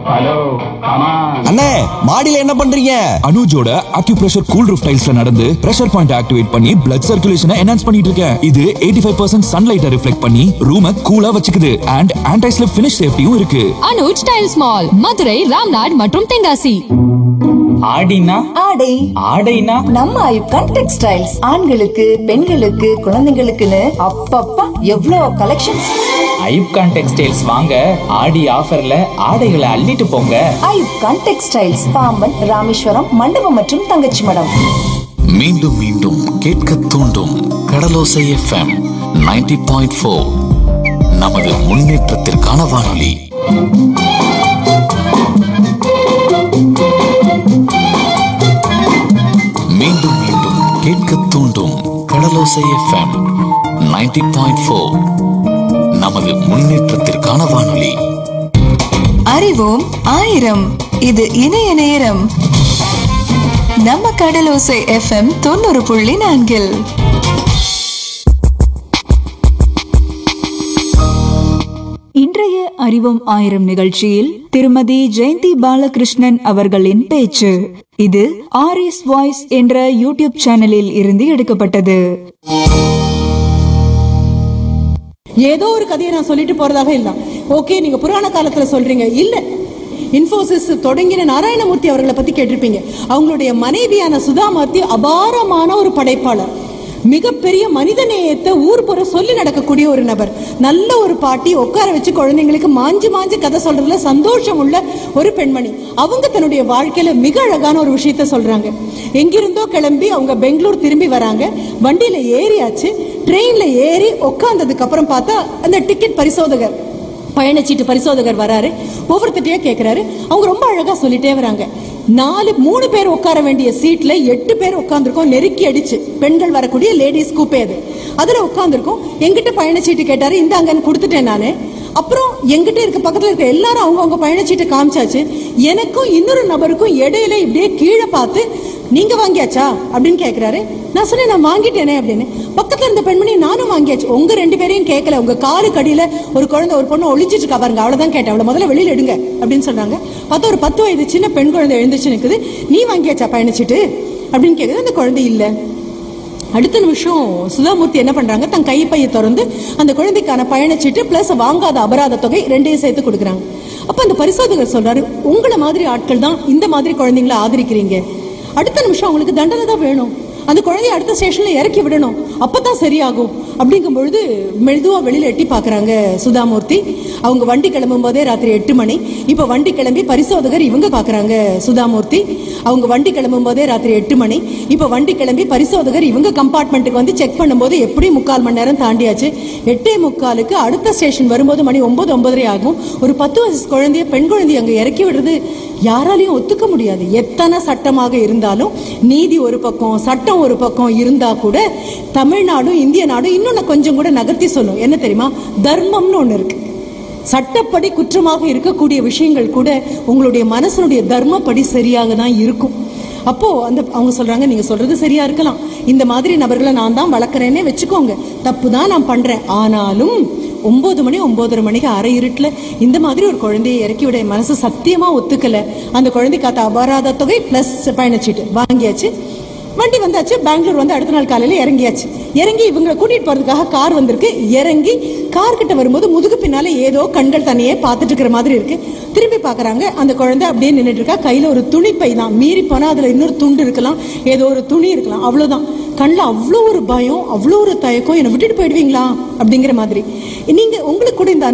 hello come on அண்ணே மாடியில என்ன பண்றீங்க அனுஜோட அக்யூப்ரெஷர் கூல் ரூஃப் டைல்ஸ்ல நடந்து பிரஷர் பாயிண்ட் ஆக்டிவேட் பண்ணி பிளட் சர்க்குலேஷனை என்ஹான்ஸ் பண்ணிட்டு இருக்கேன் இது 85% ஃபைவ் பர்சன்ட் சன்லைட்டை ரிஃப்ளெக்ட் பண்ணி ரூமை கூலா வச்சுக்குது அண்ட் ஆன்டி ஸ்லிப் ஃபினிஷ் சேஃப்டியும் இருக்கு அனுஜ் டைல்ஸ் மால் மதுரை ராம்நாட் மற்றும் தென்காசி ஆடினா ஆடை ஆடைனா நம்ம ஐப்கான் டெக்ஸ்டைல்ஸ் ஆண்களுக்கு பெண்களுக்கு குழந்தைங்களுக்குன்னு அப்பப்பா எவ்வளோ கலெக்ஷன்ஸ் ஐப்கான் டெக்ஸ்டைல்ஸ் வாங்க ஆடி ஆஃபர்ல ஆடைகளை அள்ளிட்டு போங்க ஐப்கான் டெக்ஸ்டைல்ஸ் பாம்பன் ராமேஸ்வரம் மண்டபம் மற்றும் தங்கச்சி மடம் மீண்டும் மீண்டும் கேட்க தூண்டும் கடலோசை எஃப்எம் 90.4 பாயிண்ட் ஃபோர் நமது முன்னேற்றத்திற்கான வானொலி மீண்டும் மீண்டும் கேட்க தூண்டும் கடலோசை எஃப்எம் 90.4 பாயிண்ட் ஃபோர் நமது முன்னேற்றத்திற்கான வானொலி அறிவோம் ஆயிரம் இது இணைய நேரம் நம்ம கடலோசை எஃப்எம் தொண்ணூறு புள்ளி நான்கில் இன்றைய அறிவோம் ஆயிரம் நிகழ்ச்சியில் திருமதி ஜெயந்தி பாலகிருஷ்ணன் அவர்களின் பேச்சு இது ஆர்எஸ் வாய்ஸ் என்ற யூடியூப் சேனலில் இருந்து எடுக்கப்பட்டது ஏதோ ஒரு கதையை நான் சொல்லிட்டு போறதாக இல்ல ஓகே நீங்க புராண காலத்துல சொல்றீங்க இல்ல இன்ஃபோசிஸ் தொடங்கின நாராயணமூர்த்தி அவர்களை பத்தி கேட்டிருப்பீங்க அவங்களுடைய மனைவியான சுதாமூர்த்தி அபாரமான ஒரு படைப்பாளர் மிகப்பெரிய மனித நேயத்தை ஊர் புற சொல்லி நடக்கக்கூடிய ஒரு நபர் நல்ல ஒரு பாட்டி உட்கார வச்சு குழந்தைங்களுக்கு மாஞ்சு மாஞ்சு கதை சொல்றதுல சந்தோஷம் உள்ள ஒரு பெண்மணி அவங்க தன்னுடைய வாழ்க்கையில மிக அழகான ஒரு விஷயத்த சொல்றாங்க எங்கிருந்தோ கிளம்பி அவங்க பெங்களூர் திரும்பி வராங்க வண்டியில ஏறியாச்சு ட்ரெயின்ல ஏறி உட்கார்ந்ததுக்கு அப்புறம் பார்த்தா அந்த டிக்கெட் பரிசோதகர் பயணச்சீட்டு பரிசோதகர் வராரு ஒவ்வொருத்தட்டையா கேக்குறாரு அவங்க ரொம்ப அழகா சொல்லிட்டே வராங்க நாலு மூணு பேர் உட்கார வேண்டிய சீட்ல எட்டு பேர் உட்கார்ந்துருக்கோம் நெருக்கி அடிச்சு பெண்கள் வரக்கூடிய லேடிஸ் கூப்பே அது அதுல உட்கார்ந்துருக்கோம் எங்கிட்ட பயணச்சீட்டு கேட்டாரு இந்தாங்கன்னு கொடுத்துட்டேன் நானு அப்புறம் எங்கிட்ட இருக்க பக்கத்துல இருக்க எல்லாரும் அவங்க அவங்க பயணச்சீட்டை காமிச்சாச்சு எனக்கும் இன்னொரு நபருக்கும் இடையில இப்படியே கீழே பார்த்து நீங்க வாங்கியாச்சா அப்படின்னு கேக்குறாரு நான் சொன்னேன் நான் வாங்கிட்டேனே அப்படின்னு பக்கத்துல இருந்த பெண்மணி நானும் வாங்கியாச்சு உங்க ரெண்டு பேரையும் கேட்கல உங்க காலு கடியில ஒரு குழந்தை ஒரு பொண்ணு ஒளிஞ்சிட்டு இருக்கா பாருங்க அவ்வளவுதான் கேட்டேன் அவளை முதல்ல வெளியில எடுங்க அப்படின்னு சொல்றாங்க பார்த்தா ஒரு பத்து வயது சின்ன பெண் குழந்தை எழுந்துச்சு நிக்குது நீ வாங்கியாச்சா பயணிச்சிட்டு அப்படின்னு கேக்குது அந்த குழந்தை இல்ல அடுத்த நிமிஷம் சுதாமூர்த்தி என்ன பண்றாங்க தன் கைப்பையை திறந்து அந்த குழந்தைக்கான பயணச்சீட்டு பிளஸ் வாங்காத அபராத தொகை ரெண்டையும் சேர்த்து கொடுக்குறாங்க அப்ப அந்த பரிசோதகர் சொல்றாரு உங்களை மாதிரி ஆட்கள் தான் இந்த மாதிரி குழந்தைங்களை ஆதரிக்கிறீங்க அடுத்த நிமிஷம் அவங்களுக்கு தண்டனை தான் வேணும் அந்த குழந்தைய அடுத்த ஸ்டேஷன்ல இறக்கி விடணும் அப்பதான் சரியாகும் அப்படிங்கும் பொழுது மெதுவா வெளியில எட்டி பாக்குறாங்க சுதாமூர்த்தி அவங்க வண்டி கிளம்பும் போதே ராத்திரி எட்டு மணி இப்ப வண்டி கிளம்பி பரிசோதகர் இவங்க பாக்குறாங்க சுதாமூர்த்தி அவங்க வண்டி கிளம்பும் போதே ராத்திரி எட்டு மணி இப்ப வண்டி கிளம்பி பரிசோதகர் இவங்க கம்பார்ட்மெண்ட்டுக்கு வந்து செக் பண்ணும்போது எப்படி முக்கால் மணி நேரம் தாண்டியாச்சு எட்டே முக்காலுக்கு அடுத்த ஸ்டேஷன் வரும்போது மணி ஒன்பது ஒன்பதரை ஆகும் ஒரு பத்து வயசு குழந்தைய பெண் குழந்தைய அங்க இறக்கி விடுறது யாராலையும் ஒத்துக்க முடியாது எத்தனை சட்டமாக இருந்தாலும் நீதி ஒரு பக்கம் சட்டம் ஒரு பக்கம் இருந்தா கூட தமிழ்நாடும் இந்திய நாடும் இன்னொன்னு கொஞ்சம் கூட நகர்த்தி சொல்லும் என்ன தெரியுமா தர்மம்னு ஒண்ணு இருக்கு சட்டப்படி குற்றமாக இருக்கக்கூடிய விஷயங்கள் கூட உங்களுடைய மனசனுடைய தர்மப்படி சரியாக தான் இருக்கும் அப்போ அந்த அவங்க சொல்றாங்க நீங்க சொல்றது சரியா இருக்கலாம் இந்த மாதிரி நபர்களை நான் தான் வளர்க்குறேன்னே வச்சுக்கோங்க தப்பு தான் நான் பண்றேன் ஆனாலும் ஒன்பது மணி ஒன்பதரை மணிக்கு அரை இருட்டுல இந்த மாதிரி ஒரு குழந்தையை இறக்கி விட என் மனசு சத்தியமா ஒத்துக்கல அந்த குழந்தைக்காத்த அபராத தொகை பிளஸ் பயணச்சீட்டு வாங்கியாச்சு வண்டி வந்தாச்சு பெங்களூர் வந்து அடுத்த நாள் காலையில இறங்கியாச்சு இறங்கி இவங்களை கூட்டிட்டு போறதுக்காக கார் வந்திருக்கு இறங்கி கார் கிட்ட வரும்போது முதுகு பின்னால ஏதோ கண்கள் தனியே பார்த்துட்டு இருக்கிற மாதிரி இருக்கு திரும்பி பார்க்கறாங்க அந்த குழந்தை அப்படியே நின்னுட்டு இருக்கா கையில ஒரு துணிப்பை தான் மீறி போனா அதுல இன்னொரு துண்டு இருக்கலாம் ஏதோ ஒரு துணி இருக்கலாம் அவ்வளவுதான் கண்ணில் அவ்வளோ ஒரு பயம் அவ்வளோ ஒரு தயக்கம் என்னை விட்டுட்டு போயிடுவீங்களா அப்படிங்கிற மாதிரி நீங்க உங்களுக்கு கூட இந்த